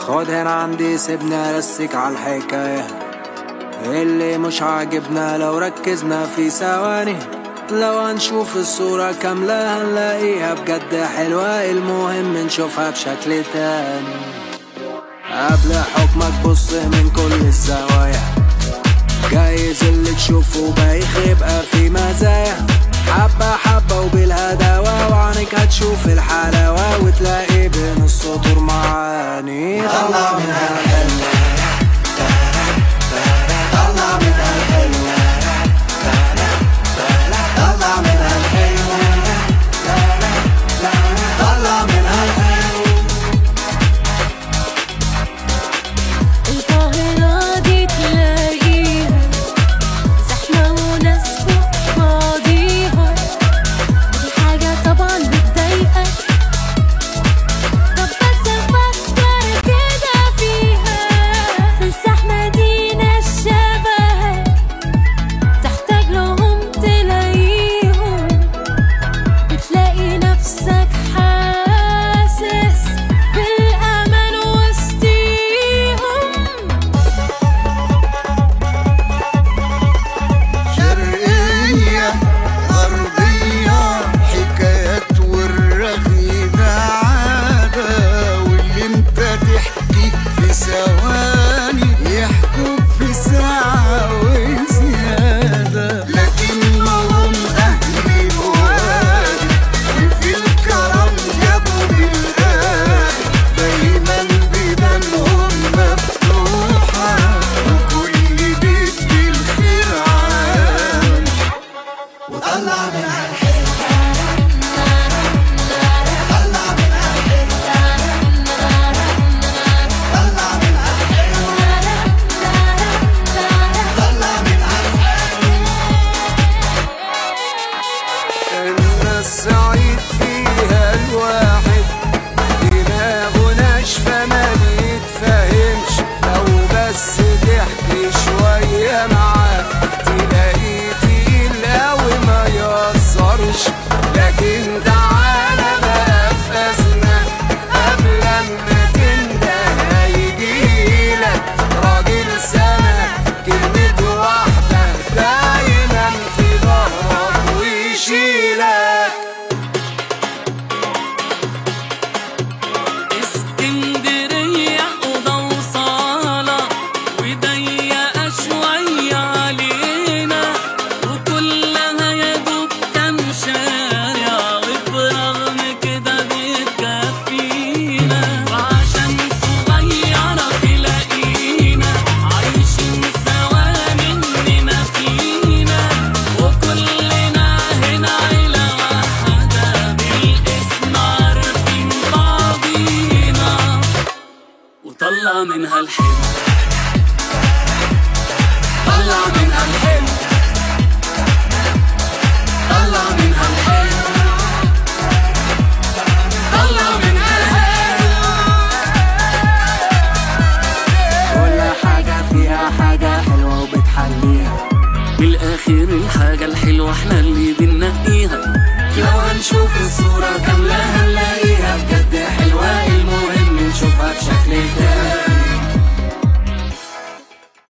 خد هنا عندي سيبنا رسك على الحكاية اللي مش عاجبنا لو ركزنا في ثواني لو هنشوف الصورة كاملة هنلاقيها بجد حلوة المهم نشوفها بشكل تاني قبل حكمك بص من كل الزوايا جايز اللي تشوفه بايخ يبقى في مزايا حبة حبة وبالهداوة وعنك هتشوف الحلاوة وتلاقي بين السطور معاني طلع منها الحلوة طلع منها الحلوة طلع منها الحلوة طلع منها الحلوة القاهرة دي تلاقيها زحمة وناس فوق بعضيها دي حاجة طبعا بتضايقك طب بس فكر كده فيها في الزحمة دي ناس شبهك تحتاج لهم تلاقيهم بتلاقي نفسك حاسس بالأمان وسطيهم شرقية غربية حكايات والرغي ده عادة واللي انت تحكي في ثواني يحكوك في ساعة وزيادة لكنهم أهل الوادي وفي الكرم جابوا بالآخر دايما بيبانهم مفتوحة وكل بيت بالخير عام وطلع منها